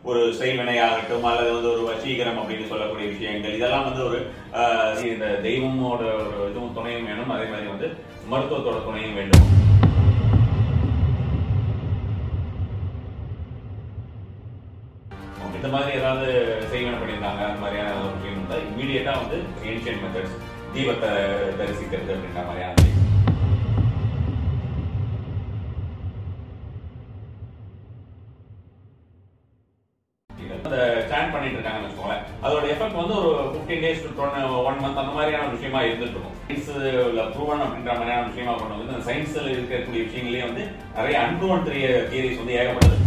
ஒரு செய்வினையாகட்டும் அல்லது வந்து ஒரு வசீகரம் அப்படின்னு சொல்லக்கூடிய விஷயங்கள் இதெல்லாம் வந்து ஒரு ஆஹ், இந்த தெய்வமோட ஒரு இதுவும் துணையும் வேணும் அதே மாதிரி வந்து மருத்துவத்தோட துணையும் வேண்டும் இந்த மாதிரி ஏதாவது செய்வன பண்ணியிருந்தாங்க அந்த மாதிரியான ஒரு விஷயம் இருந்தால் இமீடியட்டா வந்து ஏன்ஷியன் மெத்தட்ஸ் தீபத்தை தரிசிக்கிறது அப்படின்ற மாதிரியான விஷயம். அந்த ஸ்டாண்ட் பண்ணிட்டு இருக்காங்கன்னு வச்சுக்கோங்களேன் அதோட எஃபெக்ட் வந்து ஒரு fifteen days to one month அந்த மாதிரியான ஒரு விஷயமா இருந்துட்டு இருக்கும் சயின்ஸ்ல ப்ரூவன் அப்படின்ற மாதிரியான விஷயமா கொண்டு வந்து அந்த சயின்ஸ்ல இருக்கக்கூடிய விஷயங்களே வந்து நிறைய அன்ப்ரூவன் தெரிய தியரிஸ் வந்து ஏகப்பட்டது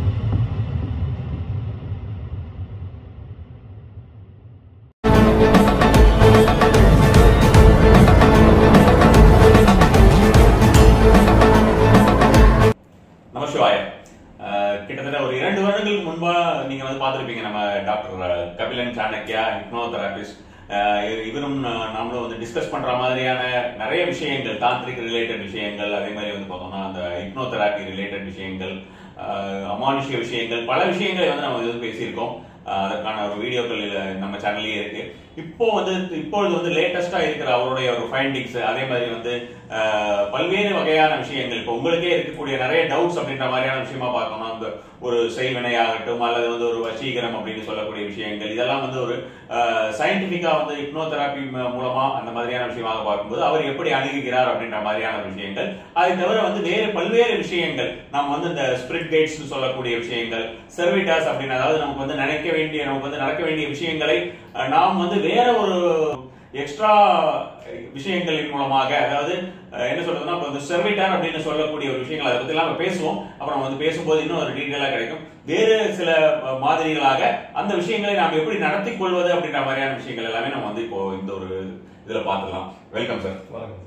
நமசிவாய அஹ், கிட்டத்தட்ட ஒரு இரண்டு வருடங்களுக்கு முன்பா நீங்க வந்து பார்த்திருப்பீங்க நம்ம doctor Kabilan Chanakya hypnotherapist இவரும் நா- நாமளும் வந்து டிஸ்கஸ் பண்ற மாதிரியான நிறைய விஷயங்கள் தாந்திரிக் ரிலேட்டட் விஷயங்கள் அதே மாதிரி வந்து பார்த்தோம்னா அந்த ஹிப்னோ தெராப்பி ரிலேட்டட் விஷயங்கள் அஹ், அமானுஷ்ய விஷயங்கள் பல விஷயங்களை வந்து நம்ம வந்து பேசியிருக்கோம் அஹ், அதற்கான ஒரு வீடியோக்கள் இதுல நம்ம சேனல்லே இருக்கு இப்போ வந்து இப்பொழுது வந்து லேட்டஸ்டா இருக்கிற அவருடைய ஒரு ஃபைண்டிங்ஸ் அதே மாதிரி வந்து அஹ், பல்வேறு வகையான விஷயங்கள் இப்போ உங்களுக்கே இருக்கக்கூடிய நிறைய டவுட்ஸ் அப்படின்ற மாதிரியான விஷயமா பார்த்தோம்னா இந்த ஒரு செய்வினையாகட்டும் அல்லது வந்து ஒரு வசீகரம் அப்படின்னு சொல்லக்கூடிய விஷயங்கள் இதெல்லாம் வந்து ஒரு சயின்டிபிக்கா வந்து ஹிப்னோதெராப்பி மூலமா அந்த மாதிரியான விஷயமாக பார்க்கும்போது அவர் எப்படி அணுகுகிறார் அப்படின்ற மாதிரியான விஷயங்கள் அதை தவிர வந்து வேறு பல்வேறு விஷயங்கள் நம்ம வந்து இந்த ஸ்பிரிட் கைட்ஸ் சொல்லக்கூடிய விஷயங்கள் செர்விட்டாஸ் அப்படின்னு அதாவது நமக்கு வந்து நினைக்க வேண்டிய நமக்கு வந்து நடக்க வேண்டிய விஷயங்களை அஹ், நாம் வந்து வேற ஒரு எக்ஸ்ட்ரா விஷயங்களின் மூலமாக அதாவது அஹ், என்ன சொல்றதுன்னா இப்போ வந்து செர்விட்டார் அப்படின்னு சொல்லக்கூடிய ஒரு விஷயங்கள் அதை பத்தி எல்லாம் நம்ம பேசுவோம் அப்புறம் வந்து பேசும்போது இன்னும் ஒரு டீட்டெயிலா கிடைக்கும் வேறு சில அஹ், மாதிரிகளாக அந்த விஷயங்களை நாம் எப்படி நடத்தி கொள்வது அப்படின்ற மாதிரியான விஷயங்கள் எல்லாமே நம்ம வந்து இப்போ இந்த ஒரு இதுல பார்த்துக்கலாம் வெல்கம் சார் வணக்கம்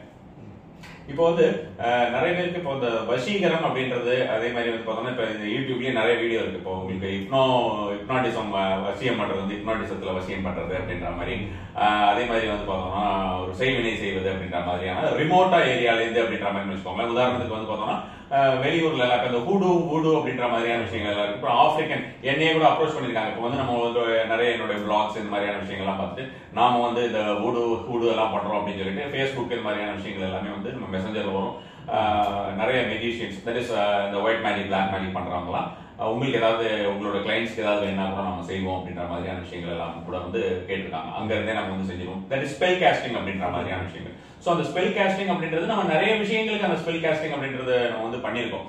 இப்போ வந்து அஹ், நிறைய பேருக்கு இப்போ இந்த வசீகரம் அப்படின்றது அதே மாதிரி வந்து பார்த்தோம்னா இப்போ இந்த யூடியூப்லயே நிறைய வீடியோ இருக்கு இப்போ உங்களுக்கு இப்னோ இப்னாட்டிசம் வசியம் பண்றது வந்து இப்னாட்டிசத்துல வசியம் பண்றது அப்படின்ற மாதிரி அஹ், அதே மாதிரி வந்து பார்த்தோம்னா ஒரு செய்வினை செய்வது அப்படின்ற மாதிரியான ரிமோட்டா ஏரியால இருந்து அப்படின்ற மாதிரி வச்சுக்கோங்களேன் உதாரணத்துக்கு வந்து பார்த்தோம்னா அஹ், வெளியூர்ல எல்லாம் இப்ப இந்த ஹூடு ஹூடு அப்படின்ற மாதிரியான விஷயங்கள் எல்லாம் இருக்கு இப்போ ஆப்பிரிக்கன் என்னையே கூட அப்ரோச் பண்ணிருக்காங்க இப்போ வந்து நம்ம வந்து நிறைய என்னுடைய பிளாக்ஸ் இந்த மாதிரியான விஷயங்கள்லாம் பார்த்துட்டு நாம வந்து இந்த ஹூடு ஹூடு எல்லாம் பண்றோம் அப்படின்னு சொல்லிட்டு ஃபேஸ்புக் இந்த மாதிரியான விஷயங்கள் எல்லாமே வந்து நம்ம மெசஞ்சர்ல வரும் ஆஹ் நிறைய மெஜிஷியன்ஸ் தட் இஸ் இந்த ஒயிட் மேஜிக் பிளாக் மேஜிக் பண்றவங்களாம் ஆஹ் உங்களுக்கு ஏதாவது உங்களோட கிளைண்ட்ஸ்க்கு ஏதாவது வேணா கூட நம்ம செய்வோம் அப்படின்ற மாதிரியான விஷயங்கள் எல்லாம் கூட வந்து கேட்டிருக்காங்க அங்க இருந்தே நம்ம வந்து செஞ்சிருவோம் தட் இஸ் ஸ்பெல் காஸ்டிங் அப்படின்ற மாதிரியான விஷயங்கள் ஸோ அந்த ஸ்பெல் காஸ்டிங் அப்படின்றது நம்ம நிறைய விஷயங்களுக்கு அந்த ஸ்பெல் காஸ்டிங் அப்படின்றது நம்ம வந்து பண்ணியிருக்கோம்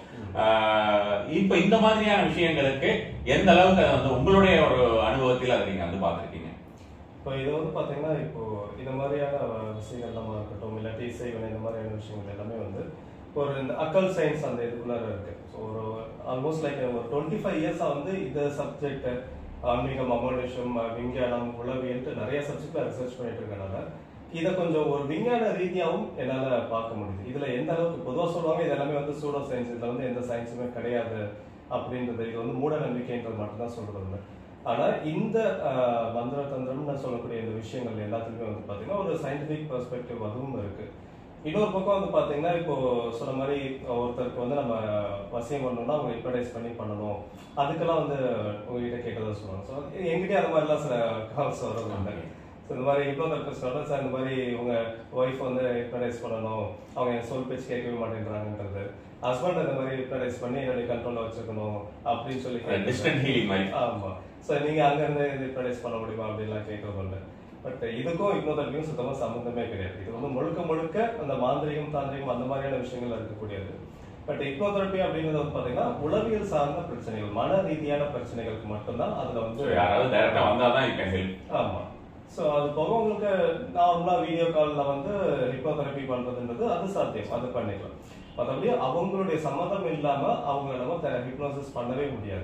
ஆஹ் இப்ப இந்த மாதிரியான விஷயங்களுக்கு எந்த அளவுக்கு அதை வந்து உங்களுடைய ஒரு அனுபவத்தில் அதை நீங்க வந்து பார்த்திருக்கீங்க இப்போ இது வந்து பாத்தீங்கன்னா இப்போ இந்த மாதிரியான விஷயங்கள்லாம் இருக்கட்டும் இல்லாட்டி இசைவனை இந்த மாதிரியான விஷயங்கள் எல்லாமே வந்து ஒரு இந்த அக்கல் சயின்ஸ் அந்த இதுக்குள்ளார இருக்கு ஸோ ஒரு ஆல்மோஸ்ட் லைக் ஒரு டுவெண்ட்டி ஃபைவ் இயர்ஸாக வந்து இந்த சப்ஜெக்ட் ஆன்மீகம் அமோனிஷம் விஞ்ஞானம் உளவியல்ட்டு நிறைய சப்ஜெக்ட்ல ரிசர்ச் பண்ணிட்டு இருக்கனால இதை கொஞ்சம் ஒரு விஞ்ஞான ரீதியாகவும் என்னால பார்க்க முடியுது இதுல எந்த அளவுக்கு பொதுவாக சொல்லுவாங்க இது எல்லாமே வந்து சூடோ சயின்ஸ் இதுல வந்து எந்த சயின்ஸுமே கிடையாது அப்படின்றது இது வந்து மூட நம்பிக்கைன்றது மட்டும்தான் சொல்றது இல்லை ஆனா இந்த ஆஹ், மந்திர தந்திரம்னு சொல்லக்கூடிய இந்த விஷயங்கள் எல்லாத்துக்குமே வந்து பாத்தீங்கன்னா ஒரு சயின்டிபிக் பெர்ஸ்பெக்டிவ் அதுவும் இருக்கு இன்னொரு பக்கம் வந்து பாத்தீங்கன்னா இப்போ சொன்ன மாதிரி ஒருத்தருக்கு வந்து நம்ம வசியம் பண்ணணும்னா அவங்க இன்ட்ரடைஸ் பண்ணி பண்ணணும் அதுக்கெல்லாம் வந்து உங்ககிட்ட கேட்டதா சொல்லுவாங்க ஸோ எங்கிட்டே அந்த மாதிரிலாம் சில கால்ஸ் வர்றது உண்டு ஸோ இந்த மாதிரி இப்போ சொல்றேன் சார் இந்த மாதிரி உங்க ஒய்ஃப் வந்து ஹிப்னடைஸ் பண்ணணும் அவங்க என் சொல் பேச்சு கேட்கவே மாட்டேங்கிறாங்கன்றது ஹஸ்பண்ட் இந்த மாதிரி ஹிப்னடைஸ் பண்ணி என்னுடைய கண்ட்ரோல்ல வச்சுக்கணும் அப்படின்னு சொல்லி கேட்கறது. டிஸ்டன்ட் ஹீலிங் மாதிரி ஆமா சோ நீங்க அங்க இருந்து ஹிப்னடைஸ் பண்ண முடியுமா அப்படின்லாம் கேட்கறது உண்டு பட் இதுக்கும் ஹிப்னோதெரபியும் சுத்தமா சம்மந்தமே கிடையாது இது வந்து முழுக்க முழுக்க அந்த மாந்திரிகம் தாந்திரிகம் அந்த மாதிரியான விஷயங்கள் இருக்கக்கூடியது பட் ஹிப்னோதெரபி அப்படிங்கிறது வந்து பாத்தீங்கன்னா உளவியல் சார்ந்த பிரச்சனைகள் மன ரீதியான பிரச்சனைகளுக்கு மட்டும்தான் அதுல So, வந்து யாராவது டைரக்டா வந்தாதான் யூ கேன் ஹெல்ப் ஆமா சோ அது போக உங்களுக்கு நார்மலா வீடியோ கால்ல வந்து ஹிப்னோதெரபி பண்றதுன்றது அது சாத்தியம் அது பண்ணிக்கலாம் மற்றபடி அவங்களுடைய சம்மதம் இல்லாம அவங்க நம்ம ஹிப்னோசிஸ் பண்ணவே முடியாது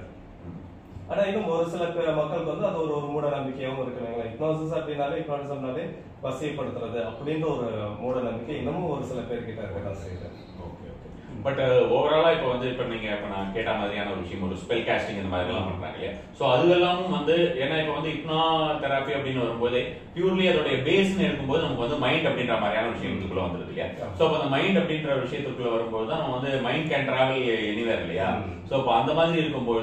ஆனா இன்னும் ஒரு சில பே- மக்களுக்கு வந்து அது ஒரு ஒரு மூட நம்பிக்கையாவும் இருக்குங்களா ஹிப்னோசிஸ் அப்படின்னாலே ஹிப்னோட்டிசம்னாலே வசியப்படுத்துறது அப்படின்ற ஒரு மூட நம்பிக்கை இன்னமும் ஒரு சில பேர்கிட்ட இருக்கதான் செய்யுது ஓகே ஓகே பட் ஓவராலா இப்போ வந்து இப்போ நீங்க இப்போ நான் கேட்ட மாதிரியான ஒரு விஷயம் ஒரு ஸ்பெல் காஸ்டிங் இந்த மாதிரி எல்லாம் பண்றாங்க இல்லையா ஸோ அது எல்லாமும் வந்து ஏன்னா இப்போ வந்து இப்னா தெராப்பி அப்படின்னு வரும்போது பியூர்லி அதோடைய பேஸ்னு இருக்கும்போது நமக்கு வந்து மைண்ட் அப்படின்ற மாதிரியான விஷயம் இதுக்குள்ள வந்துருது இல்லையா ஸோ அப்போ அந்த மைண்ட் அப்படின்ற விஷயத்துக்குள்ள வரும்போது தான் நம்ம வந்து மைண்ட் கேன் டிராவல் எனிவேர் இல்லையா ம். ஸோ அப்போ அந்த மாதிரி இருக்கும்போது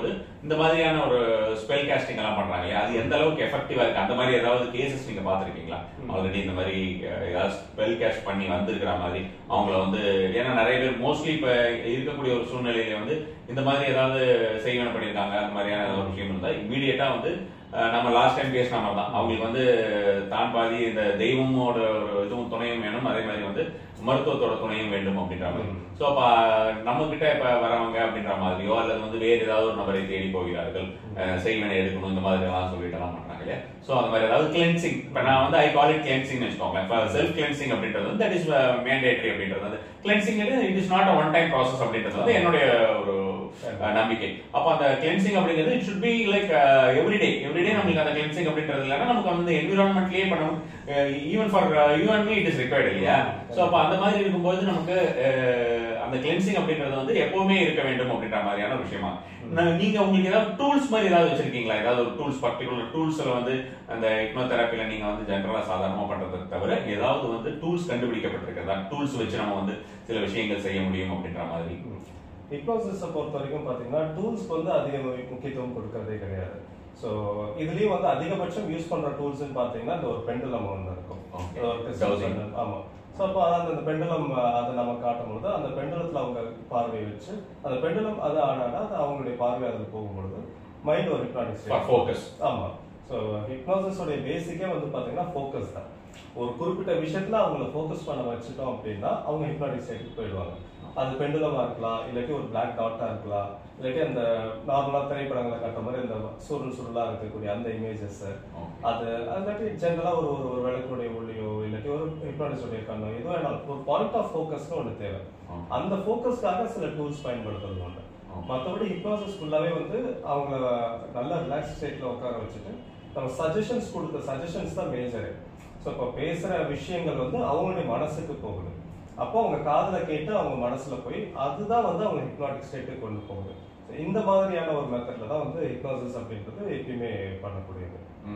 இந்த மாதிரியான ஒரு ஸ்பெல் கேஸ்டிங் எல்லாம் பண்றாங்க இல்லையா அது எந்த அளவுக்கு எஃபெக்டிவா இருக்கு அந்த மாதிரி ஏதாவது கேசஸ் நீங்க பாத்திருக்கீங்களா ஆல்ரெடி இந்த மாதிரி அஹ், ஏதாவது ஸ்பெல் கேஸ்ட் பண்ணி வந்திருக்கிற மாதிரி அவங்கள வந்து ஏன்னா நிறைய பேர் மோஸ்ட்லி இப்ப இருக்கக்கூடிய ஒரு சூழ்நிலையில வந்து இந்த மாதிரி ஏதாவது செய்வன பண்ணியிருக்காங்க அந்த மாதிரியான ஏதாவது ஒரு விஷயம் இருந்தா இமீடியட்டா வந்து அஹ், நம்ம லாஸ்ட் டைம் பேசின மாதிரி தான் அவங்களுக்கு வந்து தான் பாதி இந்த தெய்வமோட ஒரு இதுவும் துணையும் வேணும் அதே மாதிரி வந்து மருத்துவத்தோட துணையும் வேண்டும் அப்படின்ற மாதிரி சோ அப்ப நம்ம கிட்ட இப்ப வரவங்க அப்படின்ற மாதிரியோ அல்லது வந்து வேற ஏதாவது ஒரு நபரை தேடி போகிறார்கள் அஹ், செய்வனை எடுக்கணும் இந்த மாதிரி எல்லாம் சொல்லிட்டு எல்லாம் பண்றாங்க இல்லையா சோ அந்த மாதிரி ஏதாவது கிளென்சிங் இப்ப நான் வந்து ஐ கால் இட் கிளென்சிங் வச்சுக்கோங்களேன் இப்ப செல்ஃப் கிளென்சிங் அப்படின்றது வந்து தட் இஸ் மேண்டேட்டரி அப்படின்றது வந்து cleansing it is not one time process அப்படின்றது வந்து என்னுடைய ஒரு அஹ், நம்பிக்கை அப்ப அந்த கிளென்சிங் அப்படிங்கிறது it should be like every day every day நம்மளுக்கு அந்த கிளென்சிங் அப்படின்றது இல்லைன்னா நமக்கு வந்து என்விரான்மெண்ட்லயே பண்ணணும் even for you and me it is required இல்லையா சோ அப்ப அந்த மாதிரி இருக்கும்போது நமக்கு அஹ், அந்த கிளென்சிங் அப்படின்றது வந்து எப்பவுமே இருக்க வேண்டும் அப்படின்ற மாதிரியான ஒரு விஷயமா நான் நீங்க உங்களுக்கு ஏதாவது டூல்ஸ் மாதிரி ஏதாவது வச்சிருக்கீங்களா ஏதாவது ஒரு டூல்ஸ் பர்டிகுலர் டூல்ஸ்ல வந்து அந்த ஹிப்னோதெரப்பில நீங்க வந்து ஜென்ரலா சாதாரணமா பண்றதை தவிர ஏதாவது வந்து டூல்ஸ் கண்டுபிடிக்கப்பட்டிருக்கிறதா டூல்ஸ் வச்சு நம்ம வந்து சில விஷயங்கள் செய்ய முடியும் அப்படின்ற மாதிரி ஹிப்னோசிஸை பொறுத்த வரைக்கும் பார்த்தீங்கன்னா டூல்ஸ்க்கு வந்து அதிக முக்கியத்துவம் கொடுக்கறதே கிடையாது ஸோ இதுலயும் வந்து அதிகபட்சம் யூஸ் பண்ற டூல்ஸ்னு பார்த்தீங்கன்னா இந்த ஒரு பெண்டுலம் ஒன்று இருக்கும் Okay. இது ஒரு crystal Dowsing. pendulum. ஆமா ஸோ அப்போ அந்த அந்த பெண்டுலம் அதை நம்ம காட்டும் பொழுது அந்த பெண்டுலத்தில் அவங்க பார்வையை வச்சு அந்த பெண்டுலம் அது ஆனாடா அது அவங்களுடைய பார்வை அதில் போகும்பொழுது மைண்ட் ஒரு ஹிப்னாட்டிக் ஃபார் ஃபோக்கஸ் ஆமா ஸோ ஹிப்னோசிஸோடைய பேசிக்கே வந்து பாத்தீங்கன்னா ஃபோக்கஸ் தான் ஒரு குறிப்பிட்ட விஷயத்துல அவங்கள ஃபோக்கஸ் பண்ண வச்சுட்டோம் அப்படின்னா அவங்க ஹிப்னாட்டிக் ஸ்டேட்டுக்கு போயிடுவாங்க அது பெண்டுலமா இருக்கலாம் இல்லாட்டி ஒரு பிளாக் டாட்டா இருக்கலாம் இல்லாட்டி அந்த நார்மலா திரைப்படங்களை காட்டுற மாதிரி இந்த சுருள் சுருளா இருக்கக்கூடிய அந்த இமேஜஸ் அது இல்லாட்டி ஜென்ரலா ஒரு ஒரு ஒரு விளக்குடைய ஒளியோ இல்லாட்டி ஒரு ஹிப்னாட்டிஸோடைய கண்ணோ ஏதோ வேணாலும் ஒரு பாயிண்ட் ஆஃப் ஃபோக்கஸ்னு ஒன்று தேவை அந்த ஃபோக்கஸ்க்காக சில டூல்ஸ் பயன்படுத்துறது உண்டு மற்றபடி ஹிப்னாசிஸ் ஃபுல்லாவே வந்து அவங்கள நல்ல ரிலாக்ஸ் ஸ்டேட்ல உட்கார வச்சுட்டு நம்ம சஜஷன்ஸ் கொடுத்த சஜஷன்ஸ் தான் மேஜர் ஸோ இப்போ பேசுற விஷயங்கள் வந்து அவங்களுடைய மனசுக்கு போகுது அப்போ அவங்க காதுல கேட்டு அவங்க மனசுல போய் அதுதான் வந்து அவங்க ஹிப்னாட்டிக் ஸ்டேட்டுக்கு கொண்டு போகுது So இந்த மாதிரியான ஒரு மெத்தட்ல தான் வந்து ஹிப்னாசிஸ் அப்படின்றது எப்பயுமே பண்ணக்கூடியது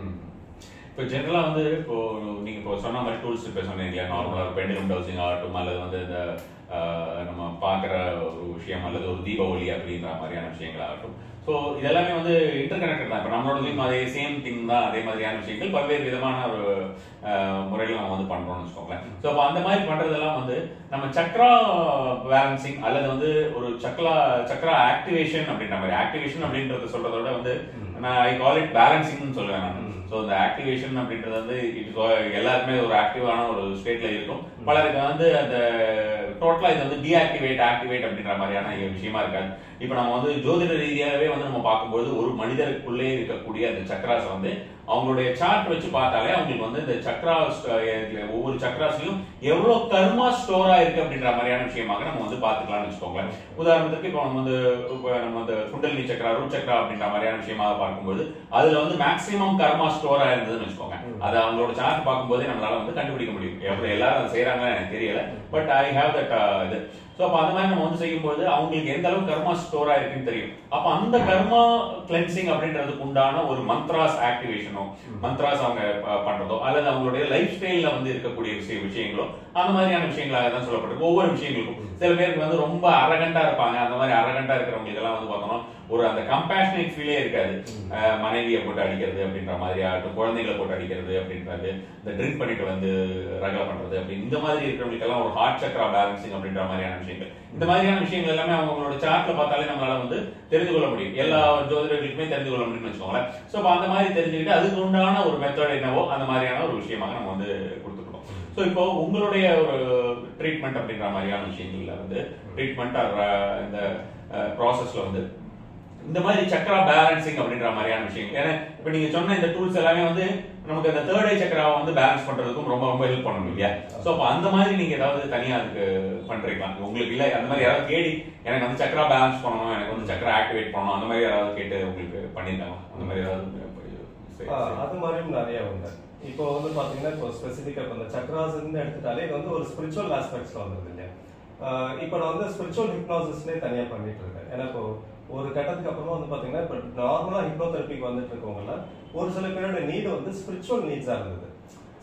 இப்போ ஜென்ரலா வந்து இப்போ நீங்க இப்போ சொன்ன மாதிரி டூல்ஸ் இப்போ சொன்னீங்க இல்லையா நார்மலா பெண்டிலும் டவுசிங் ஆகட்டும் அல்லது வந்து இந்த ஆஹ், நம்ம பார்க்குற ஒரு விஷயம் அல்லது ஒரு தீப ஒளி அப்படின்ற மாதிரியான விஷயங்கள் ஆகட்டும் ஸோ இதெல்லாமே வந்து இன்டர் கனெக்டட் தான் இப்போ நம்மளோடதுலையும் அதே சேம் திங் தான் அதே மாதிரியான விஷயங்கள் பல்வேறு விதமான ஒரு ஆஹ், முறையில நம்ம வந்து பண்றோம்னு வச்சுக்கோங்களேன் ஸோ அப்போ அந்த மாதிரி பண்றதெல்லாம் வந்து நம்ம சக்ரா பேலன்சிங் அல்லது வந்து ஒரு சக்ரா சக்ரா ஆக்டிவேஷன் அப்படின்ற மாதிரி ஆக்டிவேஷன் அப்படின்றத சொல்றத விட வந்து நான் ஐ கால் இட் பேலன்சிங்னு சொல்லுவேன் நான் ஸோ இந்த ஆக்டிவேஷன் அப்படின்றது வந்து இட் எல்லாருக்குமே ஒரு ஆக்டிவான ஒரு ஸ்டேட்ல இருக்கும் பலருக்கு வந்து அந்த டோட்டலா இது வந்து டீஆக்டிவேட் ஆக்டிவேட் அப்படின்ற மாதிரியான விஷயமா இருக்காது இப்போ நம்ம வந்து ஜோதிட ரீதியாகவே வந்து நம்ம பார்க்கும்போது ஒரு மனிதருக்குள்ளே இருக்கக்கூடிய அந்த சக்கராஸ் வந்து அவங்களுடைய சார்ட் வச்சு பார்த்தாலே அவங்களுக்கு வந்து இந்த சக்ராஸ் ஒவ்வொரு சக்ராஸ்லயும் எவ்வளவு கர்மா ஸ்டோர் ஆயிருக்கு அப்படின்ற மாதிரியான விஷயமாக நம்ம வந்து பார்த்துக்கலாம்னு வச்சுக்கோங்களேன் உதாரணத்துக்கு இப்போ நம்ம வந்து இப்போ நம்ம அந்த குண்டலினி சக்ரா ரூட் சக்ரா அப்படின்ற மாதிரியான விஷயமாக பார்க்கும்போது அதுல வந்து மேக்ஸிமம் கர்மா ஸ்டோர் ஆயிருந்ததுன்னு வச்சுக்கோங்க அது அவங்களோட சார்ட் பார்க்கும்போதே நம்மளால வந்து கண்டுபிடிக்க முடியும் எப்படி எல்லாரும் அதை செய்யறாங்கன்னு எனக்கு தெரியல பட் ஐ ஹேவ் தட் இது ஸோ அப்போ அந்த மாதிரி நம்ம வந்து செய்யும்போது அவங்களுக்கு எந்த அளவுக்கு கர்மா ஸ்டோர் ஆயிருக்குன்னு தெரியும் அப்போ அந்த கர்மா கிளென்சிங் அப்படின்றதுக்கு உண்டான ஒரு மந்த்ராஸ் ஆக்டிவேஷனோ மந்த்ராஸ் அவங்க ப- பண்றதோ அல்லது அவங்களுடைய லைஃப் ஸ்டைல்ல வந்து இருக்கக்கூடிய விஷய விஷயங்களோ அந்த மாதிரியான விஷயங்களாக தான் சொல்லப்பட்டிருக்கு ஒவ்வொரு விஷயங்களுக்கும் சில பேருக்கு வந்து ரொம்ப அரகண்டா இருப்பாங்க அந்த மாதிரி அரகண்டா இருக்கிறவங்களுக்கு எல்லாம் வந்து பார்த்தோம்னா ஒரு அந்த கம்பேஷனேட் ஃபீலே இருக்காது அஹ் மனைவியை போட்டு அடிக்கிறது அப்படின்ற மாதிரி ஆகட்டும் குழந்தைகளை போட்டு அடிக்கிறது அப்படின்றது இந்த ட்ரிங்க் பண்ணிட்டு வந்து ரகலை பண்றது அப்படி இந்த மாதிரி இருக்கிறவங்களுக்கு எல்லாம் ஒரு ஹார்ட் சக்கரா பேலன்சிங் அப்படின்ற மாதிரியான விஷயங்கள் இந்த மாதிரியான விஷயங்கள் எல்லாமே அவங்களோட சார்ட்ல பார்த்தாலே நம்மளால வந்து தெரிந்து கொள்ள முடியும் எல்லா ஜோதிடர்களுக்குமே தெரிந்து கொள்ள முடியும்னு வச்சுக்கோங்களேன் ஸோ அப்போ அந்த மாதிரி தெரிஞ்சுக்கிட்டு அதுக்கு உண்டான ஒரு மெத்தட் என்னவோ அந்த மாதிரியான ஒரு விஷயமாக நம்ம வந்து கொடுத்துருக்கோம் ஸோ இப்போ உங்களுடைய ஒரு ட்ரீட்மெண்ட் அப்படின்ற மாதிரியான விஷயங்கள்ல வந்து ட்ரீட்மெண்ட் இந்த ப்ராசஸ்ல வந்து இந்த மாதிரி சக்கரா பேலன்சிங் அப்படின்ற மாதிரியான விஷயங்கள் ஏன்னா இப்போ நீங்க சொன்ன இந்த டூல்ஸ் எல்லாமே வந்து நமக்கு அந்த தேர்ட் ஐ சக்கராவை வந்து பேலன்ஸ் பண்றதுக்கும் ரொம்ப ரொம்ப ஹெல்ப் பண்ணணும் இல்லையா ஸோ அப்போ அந்த மாதிரி நீங்க ஏதாவது தனியா அதுக்கு பண்றீங்களா உங்களுக்கு இல்ல அந்த மாதிரி யாராவது தேடி எனக்கு வந்து சக்கரா பேலன்ஸ் பண்ணணும் எனக்கு வந்து சக்கரா ஆக்டிவேட் பண்ணணும் அந்த மாதிரி யாராவது கேட்டு உங்களுக்கு பண்ணியிருந்தாங்க அந்த மாதிரி ஏதாவது சரி, ஆ, சரி. அது மாதிரியும் நிறைய உண்டு இப்போ வந்து பாத்தீங்கன்னா இப்போ ஸ்பெசிஃபிக்கா இப்போ இந்த சக்ராஸ் எடுத்துட்டாலே இது வந்து ஒரு ஸ்பிரிச்சுவல் ஆஸ்பெக்ட்ஸ்ல வந்துருது இல்லையா ஆ, இப்போ நான் வந்து ஸ்பிரிச்சுவல் ஹிப்னாசிஸ்லேயே தனியா பண்ணிட்டு இருக்கேன் ஏன்னா இப்போ ஒரு கட்டத்துக்கு அப்புறமா வந்து பாத்தீங்கன்னா இப்போ நார்மலா ஹிப்னோதெரபிக்கு வந்துட்டு இருக்கவங்கள ஒரு சில பேரோட நீடு வந்து ஸ்பிரிச்சுவல் நீட்ஸா இருந்தது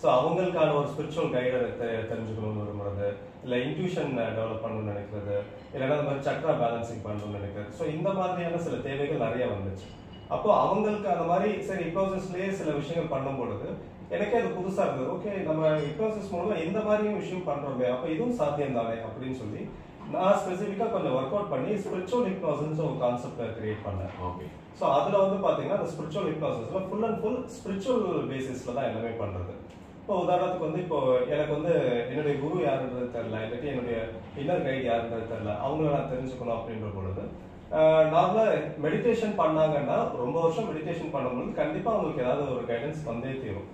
ஸோ அவங்களுக்கான ஒரு ஸ்பிரிச்சுவல் கைடை தெரிஞ்சுக்கணும்னு விரும்புறது இல்லை இன்ட்யூஷன் டெவலப் பண்ணணும்னு நினைக்கிறது இல்லைன்னா இந்த மாதிரி சக்ரா பேலன்சிங் பண்ணணும்னு நினைக்கிறது ஸோ இந்த மாதிரியான சில தேவைகள் நிறைய வந்துச்சு அப்போ அவங்களுக்கு அந்த மாதிரி சரி ஹிப்னோசிஸ்லயே சில விஷயங்கள் பண்ணும் பொழுது எனக்கே அது புதுசா இருந்தது ஓகே நம்ம ஹிப்னோசிஸ் மூலமா எந்த மாதிரியும் விஷயம் பண்றோமே அப்போ இதுவும் சாத்தியம் தானே அப்படின்னு சொல்லி நான் ஸ்பெசிஃபிக்கா கொஞ்சம் ஒர்க் அவுட் பண்ணி ஸ்பிரிச்சுவல் ஹிப்னோசிஸ் ஒரு கான்செப்டை கிரியேட் பண்ணேன் ஓகே ஸோ அதுல வந்து பாத்தீங்கன்னா அந்த ஸ்பிரிச்சுவல் ஹிப்னோசிஸ்ல ஃபுல் அண்ட் ஃபுல் ஸ்பிரிச்சுவல் பேசிஸ்ல தான் எல்லாமே பண்றது இப்போ உதாரணத்துக்கு வந்து இப்போ எனக்கு வந்து என்னுடைய குரு யாருன்றது தெரியல இல்லாட்டி என்னுடைய இன்னர் கைடு யாருன்றது தெரியல அவங்கள நான் தெரிஞ்சுக்கணும் அப்படின்ற பொழுது நார்மலா மெடிடேஷன் பண்ணாங்கன்னா ரொம்ப வருஷம் மெடிடேஷன் பண்ணும்போது கண்டிப்பா அவங்களுக்கு ஏதாவது ஒரு கைடன்ஸ் வந்தே தீரும்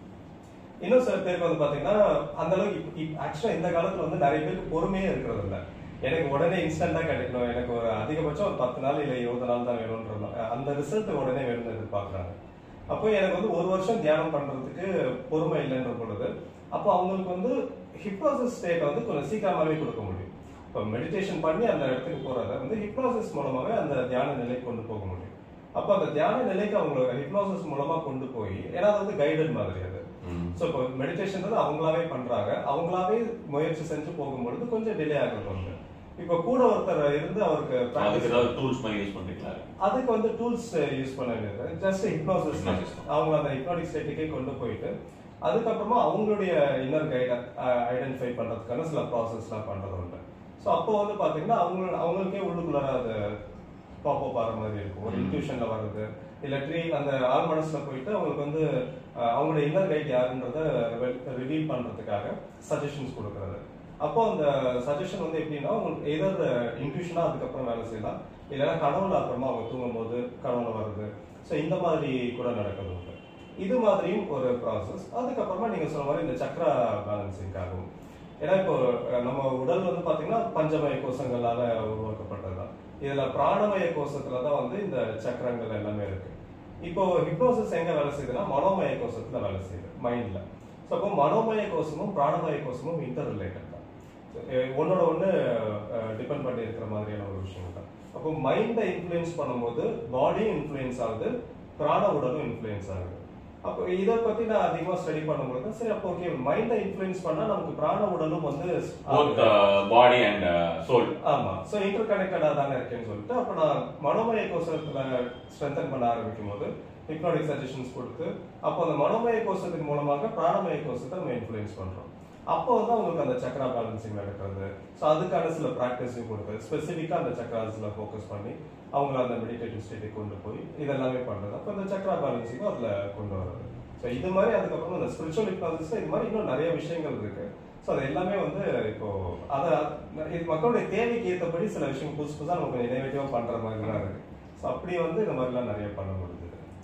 இன்னும் சில பேருக்கு வந்து பாத்தீங்கன்னா அந்த அளவுக்கு ஆக்சுவலா இந்த காலத்துல வந்து நிறைய பேருக்கு பொறுமையே இருக்கிறது இல்ல எனக்கு உடனே இன்ஸ்டன்டா கிடைக்கணும் எனக்கு ஒரு அதிகபட்சம் ஒரு பத்து நாள் இல்ல இருபது நாள் தான் வேணும்ன்ற மாதிரி. அந்த ரிசல்ட் உடனே வேணும்னு எதிர்பார்க்கறாங்க அப்போ எனக்கு வந்து ஒரு வருஷம் தியானம் பண்றதுக்கு பொறுமை இல்லைன்ற பொழுது அப்போ அவங்களுக்கு வந்து ஹிப்னோசிஸ் ஸ்டேட்டை வந்து கொஞ்சம் சீக்கிரமாவே கொடுக்க முடியும் இப்போ மெடிடேஷன் பண்ணி அந்த இடத்துக்கு போறத வந்து ஹிப்னோசிஸ் மூலமாவே அந்த தியான நிலைக்கு கொண்டு போக முடியும் அப்போ அந்த தியான நிலைக்கு அவங்கள ஹிப்னோசிஸ் மூலமா கொண்டு போய் ஏன்னா அது வந்து கைடட் மாதிரி அது ம். ஸோ இப்போ மெடிடேஷன் வந்து அவங்களாவே பண்றாங்க அவங்களாவே முயற்சி செஞ்சு போகும்பொழுது கொஞ்சம் டிலே ஆகுது ஒன்று இப்போ கூட ஒருத்தர் இருந்து அவருக்கு அதுக்கு practice- ஏதாவது டூல்ஸ் மாதிரி யூஸ் பண்றீங்களா அதுக்கு வந்து டூல்ஸ் யூஸ் பண்ண வேண்டியது ஜஸ்ட் ஹிப்னோசிஸ் Hypnosis. அவங்க அந்த ஹிப்னாட்டிக் ஸ்டேட்டுக்கே கொண்டு போயிட்டு அதுக்கப்புறமா அவங்களுடைய இன்னர் கைடை ஐடென்டிஃபை பண்றதுக்கான சில ப்ராசஸ்லாம் பண்றது உண்டு ஸோ அப்போ வந்து பாத்தீங்கன்னா அவங்க அவங்களுக்கே உள்ளுக்குள்ளார அது பாப்பப் ஆகிற மாதிரி இருக்கும் ஒரு ம். இன்ட்யூஷன்ல வர்றது இல்லாட்டி அந்த ஆள் மனசுல போயிட்டு அவங்களுக்கு வந்து அஹ், அவங்களோட இன்னர் கைட் யாருன்றத ரிவீல் பண்றதுக்காக சஜஷன்ஸ் கொடுக்கறது அப்போ அந்த சஜஷன் வந்து எப்படின்னா உங்களுக்கு எதர் இன்ட்யூஷனா அதுக்கப்புறம் வேலை செய்யலாம் இல்லைன்னா கனவுல அப்புறமா அவங்க தூங்கும்போது கனவுல வருது ஸோ இந்த மாதிரி கூட நடக்கிறது உண்டு இது மாதிரியும் ஒரு ப்ராசஸ் அதுக்கப்புறமா நீங்க சொன்ன மாதிரி இந்த சக்ரா பேலன்சிங் ஆகும் ஏன்னா இப்போ அஹ், நம்ம உடல் வந்து பாத்தீங்கன்னா பஞ்சமய கோஷங்களால உருவாக்கப்பட்டது தான் இதுல பிராணமய கோஷத்துல தான் வந்து இந்த சக்கரங்கள் எல்லாமே இருக்கு இப்போ ஹிப்னோசிஸ் எங்க வேலை செய்யுதுன்னா மனோமய கோஷத்துல வேலை செய்யுது மைண்ட்ல ஸோ அப்போ மனோமய கோஷமும் பிராணமய கோஷமும் இன்டர் ரிலேட்டட் தான் அஹ் ஒன்னோட ஒன்று டிபெண்ட் பண்ணி இருக்கிற மாதிரியான ஒரு விஷயம் தான் அப்போ மைண்டை இன்ஃப்ளூயன்ஸ் பண்ணும்போது பாடியும் இன்ஃப்ளூயன்ஸ் ஆகுது பிராண உடலும் இன்ஃப்ளூயன்ஸ் ஆகுது அப்போ இதை பத்தி நான் அதிகமா ஸ்டடி பண்ணும்போது சரி அப்போ ஓகே மைண்டை இன்ஃப்ளூயன்ஸ் பண்ணா நமக்கு பிராண உடலும் வந்து போத் பாடி அண்ட் சோல் ஆமா சோ இன்டர் கனெக்டடா தானே இருக்கேன்னு சொல்லிட்டு அப்ப நான் மனோமய கோஷத்துல ஸ்ட்ரென்தன் பண்ண ஆரம்பிக்கும் போது ஹிப்னாடிக் சஜஷன்ஸ் கொடுத்து அப்போ அந்த மனோமய கோஷத்தின் மூலமாக பிராணமய கோஷத்தை நம்ம இன்ஃப்ளூயன்ஸ் பண்றோம் அப்போ வந்து அவங்களுக்கு அந்த சக்ரா பேலன்சிங் நடக்கிறது ஸோ அதுக்கான சில ப்ராக்டிஸையும் கொடுத்து ஸ்பெசிஃபிக்காக அந்த சக்ராஸ்ல ஃபோக்கஸ் பண்ணி அவங்கள அந்த மெடிடேட்டிவ் ஸ்டேட்டுக்கு கொண்டு போய் இதெல்லாமே பண்றது அப்போ இந்த சக்ரா பேலன்சிங்கும் அதுல கொண்டு வர்றது ஸோ இது மாதிரி அதுக்கப்புறம் இந்த ஸ்பிரிச்சுவல் ஹிப்னாசிஸ் இது மாதிரி இன்னும் நிறைய விஷயங்கள் இருக்கு ஸோ அது எல்லாமே வந்து இப்போ அதை இது மக்களுடைய தேவைக்கு ஏற்றபடி சில விஷயம் புதுசு புதுசாக நம்ம கொஞ்சம் இனோவேட்டிவாக பண்ற மாதிரி தான் இருக்கு ஸோ அப்படி வந்து இந்த மாதிரிலாம் நிறைய பண்ண முடியுது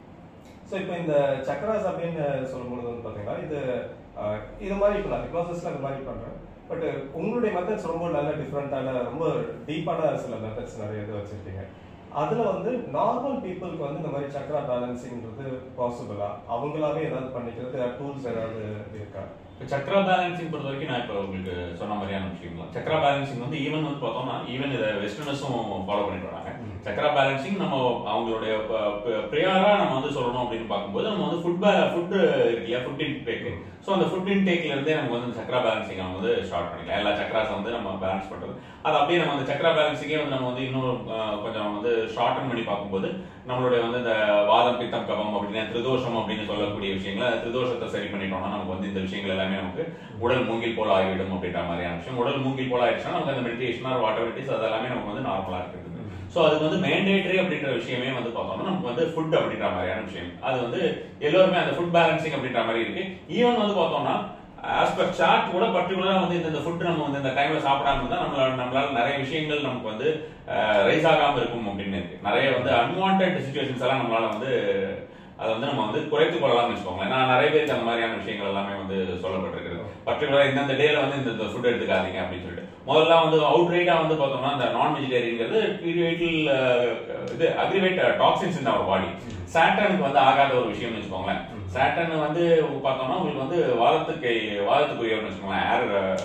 ஸோ இப்போ இந்த சக்கராஸ் அப்படின்னு சொல்லும்போது வந்து பார்த்தீங்கன்னா இது அஹ், இது மாதிரி இப்போ நான் ஹிப்னாசிஸ்ல இந்த மாதிரி பண்றேன் பட் உங்களுடைய மெத்தட்ஸ் ரொம்ப நல்ல டிஃப்ரெண்டான ரொம்ப டீப்பான சில மெத்தட்ஸ் நிறைய இது வச்சிருக்கீங்க அதுல வந்து நார்மல் பீப்புளுக்கு வந்து இந்த மாதிரி சக்கரா பேலன்சிங்ன்றது பாசிபிளா அவங்களாவே ஏதாவது பண்ணிக்கிறது டூல்ஸ் ஏதாவது இருக்கா இப்போ சக்ரா பேலன்சிங் பொறுத்த வரைக்கும் நான் இப்போ உங்களுக்கு சொன்ன மாதிரியான விஷயம் தான் சக்ரா பேலன்சிங் வந்து ஈவன் வந்து பார்த்தோம்னா ஈவன் இதை வெஸ்டர்னஸும் ஃபாலோ பண்ணிட்டு வராங்க சக்ரா பேலன்சிங் நம்ம அவங்களுடைய ப்ரியாரா நம்ம வந்து சொல்லணும் அப்படின்னு பார்க்கும்போது நம்ம வந்து ஃபுட் ஃபுட் இருக்கு இல்லையா ஃபுட் இன்டேக் ஸோ அந்த ஃபுட் இன்டேக்ல இருந்தே நமக்கு வந்து சக்ரா பேலன்சிங் நம்ம வந்து ஸ்டார்ட் பண்ணிக்கலாம் எல்லா சக்ராஸ் வந்து நம்ம பேலன்ஸ் பண்றது அது அப்படியே நம்ம அந்த சக்ரா பேலன்சிங்கே வந்து நம்ம வந்து இன்னும் அஹ், கொஞ்சம் வந்து ஷார்டன் பண்ணி பார்க்கும்போது நம்மளுடைய வந்து இந்த வாதம் பித்தம் கபம் அப்படின்னு திரிதோஷம் அப்படின்னு சொல்லக்கூடிய விஷயங்களை அந்த திரிதோஷத்தை சரி பண்ணிட்டோம்னா நமக்கு வந்து இந்த விஷயங்கள் எல்லாமே நமக்கு உடல் மூங்கில் போல ஆகிவிடும் அப்படின்ற மாதிரியான விஷயம் உடல் மூங்கில் போல ஆயிடுச்சுன்னா நமக்கு அந்த மெடிடேஷன் ஆர் வாட்டர் இட் அது எல்லாமே நமக்கு வந்து நார்மலா இருக்குது ஸோ அது வந்து மேண்டேட்டரி அப்படின்ற விஷயமே வந்து பார்த்தோம்னா நமக்கு வந்து ஃபுட் அப்படின்ற மாதிரியான விஷயம் அது வந்து எல்லோருமே அந்த ஃபுட் பேலன்சிங் அப்படின்ற மாதிரி இருக்கு ஈவன் வந்து பார்த்தோம்னா ஆஸ் பர் சார்ட் கூட பர்டிகுலரா வந்து இந்த ஃபுட் நம்ம வந்து இந்த டைம்ல சாப்பிடாம இருந்தா நம்மளால நம்மளால நிறைய விஷயங்கள் நமக்கு வந்து ரைஸ் ஆகாம இருக்கும் அப்படின்னு இருக்கு நிறைய வந்து அன்வான்ட் சுச்சுவேஷன்ஸ் எல்லாம் நம்மளால வந்து அதை வந்து நம்ம வந்து குறைத்துக் கொள்ளலாம்னு வச்சுக்கோங்களேன் நான் நிறைய பேருக்கு அந்த மாதிரியான விஷயங்கள் எல்லாமே வந்து சொல்லப்பட்டிருக்கிறது பர்டிகுலரா இந்தந்த டேல வந்து இந்த ஃபுட் எடுத்துக்காதீங்க அப்படின்னு சொல்லிட்டு முதல்ல வந்து அவுட் ரைட்டா வந்து பார்த்தோம்னா இந்த நான் வெஜிடேரியன்ங்கிறது இட்வில் இது அக்ரிவேட் டாக்ஸின்ஸ் இன் அவர் பாடி சாட்டனுக்கு வந்து ஆகாத ஒரு விஷயம்னு வச்சுக்கோங்களேன் சாட்டன் வந்து பார்த்தோம்னா உங்களுக்கு வந்து வாதத்துக்கு வாதத்துக்குரியவர்னு வச்சுக்கோங்களேன் ஏர்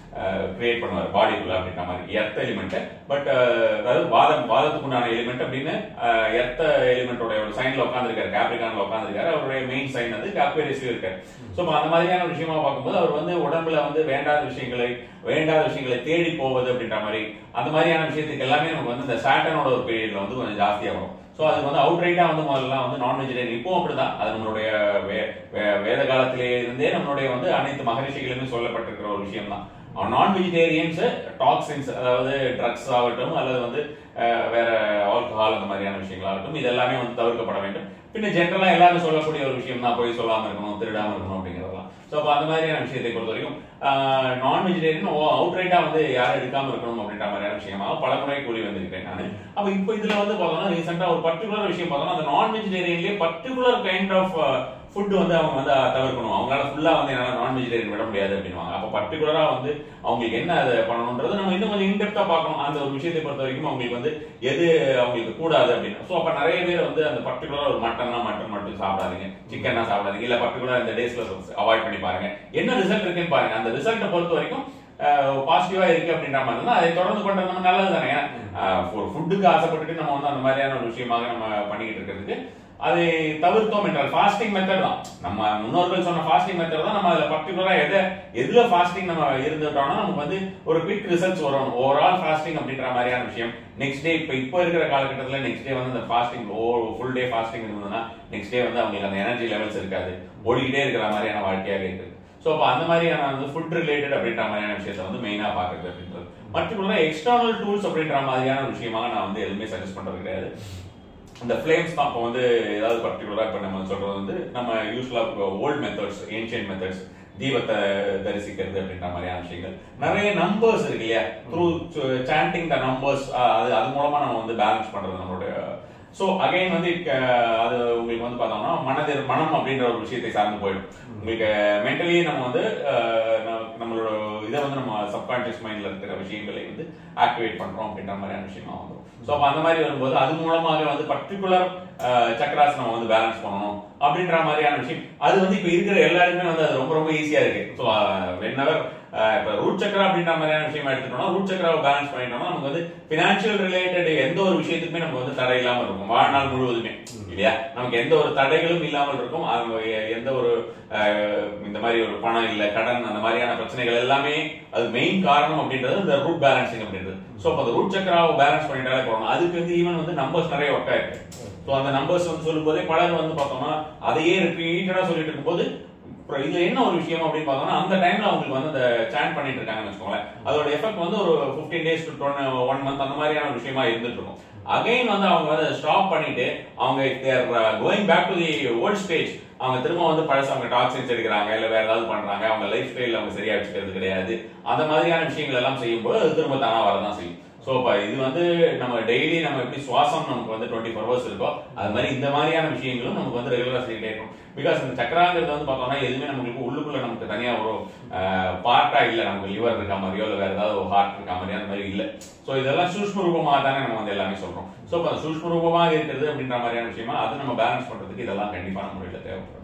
கிரியேட் பண்ணுவார் பாடிக்குள்ள அப்படின்ற மாதிரி எர்த்த எலிமெண்ட் பட் அதாவது வாதம் வாதத்துக்கு உண்டான எலிமெண்ட் அப்படின்னு அஹ், எர்த்த எலிமெண்டோட ஒரு சைன்ல உட்காந்துருக்காரு கேப்ரிகான்ல உட்காந்துருக்காரு அவருடைய மெயின் சைன் வந்து அக்வேரியஸ்ல இருக்காரு ஸோ அந்த மாதிரியான ஒரு விஷயமா பார்க்கும்போது அவர் வந்து உடம்புல வந்து வேண்டாத விஷயங்களை வேண்டாத விஷயங்களை தேடி போவது அப்படின்ற மாதிரி அந்த மாதிரியான விஷயத்துக்கு எல்லாமே நமக்கு வந்து இந்த சாட்டனோட ஒரு பீரியட்ல வந்து கொஞ்சம் ஜாஸ்தியா வரும் ஸோ அது வந்து அவுட் ரைட்டா வந்து முதல்ல வந்து நான் வெஜிடேரியன் இப்போ அப்படிதான் அது நம்மளுடைய வே- வே- வேத காலத்திலே இருந்தே நம்மளுடைய வந்து அனைத்து மகரிஷிகளுமே சொல்லப்பட்டிருக்கிற ஒரு விஷயம் தான் நான் வெஜிடேரியன்ஸ் டாக்ஸின்ஸ் அதாவது ட்ரக்ஸ் ஆகட்டும் அல்லது வந்து அஹ், வேற ஆல்கஹால் அந்த மாதிரியான விஷயங்களாகட்டும் இது எல்லாமே வந்து தவிர்க்கப்பட வேண்டும் பின்ன ஜென்ரலா எல்லாரும் சொல்லக்கூடிய ஒரு விஷயம் தான் போய் சொல்லாம இருக்கணும் திருடாம இருக்கணும் அப்படிங்கிறதெல்லாம் ஸோ அப்போ அந்த மாதிரியான விஷயத்தை பொறுத்த வரைக்கும் நான் வெஜிடேரியன் அவுட் ரைட்டா வந்து யாரும் எடுக்காம இருக்கணும் அப்படின்ற மாதிரியான விஷயமாக பல முறை கூறி வந்திருக்கேன் நான் அப்ப இப்போ இதுல வந்து பார்த்தோம்னா ரீசெண்டா ஒரு பர்டிகுலர் விஷயம் பார்த்தோம்னா அந்த நான் வெஜிடேரியன்லயே பர்டிகுலர் கைண்ட் ஆஃப் ஃபுட் வந்து அவங்க வந்து தவிர்க்கணும் அவங்களால ஃபுல்லா வந்து என்னால நான் வெஜிடேரியன் விட முடியாது அப்படின்வாங்க அப்ப பர்டிகுலரா வந்து அவங்களுக்கு என்ன அதை பண்ணணும்ன்றது நம்ம இன்னும் கொஞ்சம் இன்டெப்தா பார்க்கணும் அந்த ஒரு விஷயத்தை பொறுத்த வரைக்கும் அவங்களுக்கு வந்து எது அவங்களுக்கு கூடாது அப்படின்னு ஸோ அப்ப நிறைய பேர் வந்து அந்த பர்டிகுலரா ஒரு மட்டன்னா மட்டன் மட்டும் சாப்பிடாதீங்க சிக்கன்னா சாப்பிடாதீங்க இல்ல பர்டிகுலரா இந்த டேஸ்ல அவாய்ட் பண்ணி பாருங்க என்ன ரிசல்ட் இருக்குன்னு பாருங்க அந்த ரிசல்ட்டை பொறுத்த வரைக்கும் பாசிட்டிவா இருக்கு அப்படின்ற மாதிரி இருந்தா அதை தொடர்ந்து பண்றது நம்ம நல்லது தானே ஏன்னா அஹ், ஒரு ஃபுட்டுக்கு ஆசைப்பட்டுட்டு நம்ம வந்து அந்த மாதிரியான ஒரு விஷயமாக நம்ம பண்ணிக்கிட்டு இருக்கிறதுக்கு அதை தவிர்த்தோம் என்றால் ஃபாஸ்டிங் மெத்தட் தான் நம்ம முன்னோர்கள் சொன்ன ஃபாஸ்டிங் மெத்தட் தான் நம்ம அதுல பர்டிகுலரா எதை எதுல ஃபாஸ்டிங் நம்ம இருந்துட்டோம்னா நமக்கு வந்து ஒரு குவிக் ரிசல்ட்ஸ் வரும் ஓவரால் ஃபாஸ்டிங் அப்படின்ற மாதிரியான விஷயம் நெக்ஸ்ட் டே இப்போ இப்போ இருக்கிற காலகட்டத்தில் நெக்ஸ்ட் டே வந்து அந்த fasting oh full day fasting இருந்ததுன்னா நெக்ஸ்ட் டே வந்து அவங்களுக்கு அந்த எனர்ஜி லெவல்ஸ் இருக்காது ஓடிக்கிட்டே இருக்கிற மாதிரியான வாழ்க்கையாக இருக்குது ஸோ அப்போ அந்த மாதிரியான வந்து ஃபுட் ரிலேட்டட் அப்படின்ற மாதிரியான விஷயத்தை வந்து மெயினாக பார்க்குறது அப்படின்றது மற்றபடி எக்ஸ்டர்னல் டூல்ஸ் அப்படின்ற மாதிரியான ஒரு விஷயமாக நான் வந்து எதுவுமே சஜஸ்ட் பண்றது கிடையாது இந்த ஃப்ளேம்ஸ் தான் இப்போ வந்து ஏதாவது பர்டிகுலரா இப்போ நம்ம சொல்றது வந்து நம்ம யூஸ்வலா ஓல்ட் மெத்தட்ஸ் ஏன்ஷியன் மெத்தட்ஸ் தீபத்தை தரிசிக்கிறது அப்படின்ற மாதிரியான விஷயங்கள் நிறைய நம்பர்ஸ் இருக்கு இல்லையா த்ரூ சாண்டிங் த நம்பர்ஸ் அது அது மூலமா நம்ம வந்து பேலன்ஸ் பண்றது நம்மளுடைய ஸோ அகைன் வந்து அஹ், அது உங்களுக்கு வந்து பார்த்தோம்னா மனதில் மனம் அப்படின்ற ஒரு விஷயத்தை சார்ந்து போயிடும் உங்களுக்கு மென்டலி நம்ம வந்து அஹ், நம்ம- நம்மளோட இதை வந்து நம்ம சப்கான்சியஸ் மைண்ட்ல இருக்கிற விஷயங்களை வந்து ஆக்டிவேட் பண்றோம் அப்படின்ற மாதிரியான விஷயமா வந்துடும் ஸோ அப்போ அந்த மாதிரி வரும்போது அது மூலமாக வந்து பர்டிகுலர் சக்கராஸ் நம்ம வந்து பேலன்ஸ் பண்ணணும் அப்படின்ற மாதிரியான விஷயம் அது வந்து இப்போ இருக்கிற எல்லாருக்குமே வந்து அது ரொம்ப ரொம்ப ஈஸியா இருக்கு ஸோ வென்னவர் இப்போ ரூட் சக்கரா அப்படின்ற மாதிரியான விஷயம் எடுத்துட்டோம்னா ரூட் சக்கராவை பேலன்ஸ் பண்ணிட்டோம்னா நமக்கு வந்து பினான்சியல் ரிலேட்டட் எந்த ஒரு விஷயத்துக்குமே நமக்கு வந்து தடை இல்லாமல் இருக்கும் வாழ்நாள் முழுவதுமே இல்லையா நமக்கு எந்த ஒரு தடைகளும் இல்லாமல் இருக்கும் அது எ- எந்த ஒரு அஹ், இந்த மாதிரி ஒரு பணம் இல்ல கடன் அந்த மாதிரியான பிரச்சனைகள் எல்லாமே அது மெயின் காரணம் அப்படின்றது இந்த ரூட் பேலன்சிங் அப்படின்றது ஸோ அப்போ அந்த ரூட் சக்கராவை பேலன்ஸ் பண்ணிட்டாலே போகணும் அதுக்கு வந்து ஈவன் வந்து நம்பர்ஸ் நிறைய ஒர்க் ஆயிருக்கு ஸோ அந்த நம்பர்ஸ் வந்து சொல்லும் போதே பலர் வந்து பார்த்தோம்னா அதையே ரிப்பீட்டடா சொல்லிட்டு இருக்கும்போது அப்புறம் இதுல என்ன ஒரு விஷயம் அப்படின்னு பார்த்தோம்னா அந்த டைம்ல அவங்களுக்கு வந்து அந்த சாண்ட் பண்ணிட்டு இருக்காங்கன்னு வச்சுக்கோங்களேன் அதோட எஃபெக்ட் வந்து ஒரு 15 டேஸ் டு ஒன் மந்த் அந்த மாதிரியான ஒரு விஷயமா இருந்துட்டு இருக்கும் அகைன் வந்து அவங்க வந்து ஸ்டாப் பண்ணிட்டு அவங்க they're going back to the old stage அவங்க திரும்ப வந்து பழசு அவங்க டாக்ஸின்ஸ் எடுக்கிறாங்க இல்ல வேற ஏதாவது பண்றாங்க அவங்க லைஃப் ஸ்டைல் அவங்க சரியா வச்சுக்கிறது கிடையாது அந்த மாதிரியான விஷயங்கள் எல்லாம் செய்யும்போது அது திரும்ப தானா வரதான் செய்யும் சோ இப்ப இது வந்து நம்ம டெய்லி நம்ம எப்படி சுவாசம் நமக்கு வந்து டுவெண்ட்டி ஃபோர் ஹவர்ஸ் இருக்கோ அது மாதிரி இந்த மாதிரியான விஷயங்களும் நமக்கு வந்து ரெகுலரா செய்யிட்டே இருக்கும் பிகாஸ் இந்த சக்கராங்கிறது வந்து பார்த்தோம்னா எதுவுமே நமக்கு உள்ளுக்குள்ள நமக்கு தனியா ஒரு பார்ட்டா இல்ல நமக்கு லிவர் இருக்க மாதிரியோ இல்ல வேற ஏதாவது ஒரு ஹார்ட் இருக்க மாதிரியோ அந்த மாதிரி இல்ல சோ இதெல்லாம் சூஷ்ம ரூபமாக தானே நம்ம வந்து எல்லாமே சொல்றோம் சோ இப்ப அந்த சூஷ்ம ரூபமாக இருக்கிறது அப்படின்ற மாதிரியான விஷயமா அதை நம்ம பேலன்ஸ் பண்றதுக்கு இதெல்லாம் கண்டிப்பான முறையில் தேவைப்படும்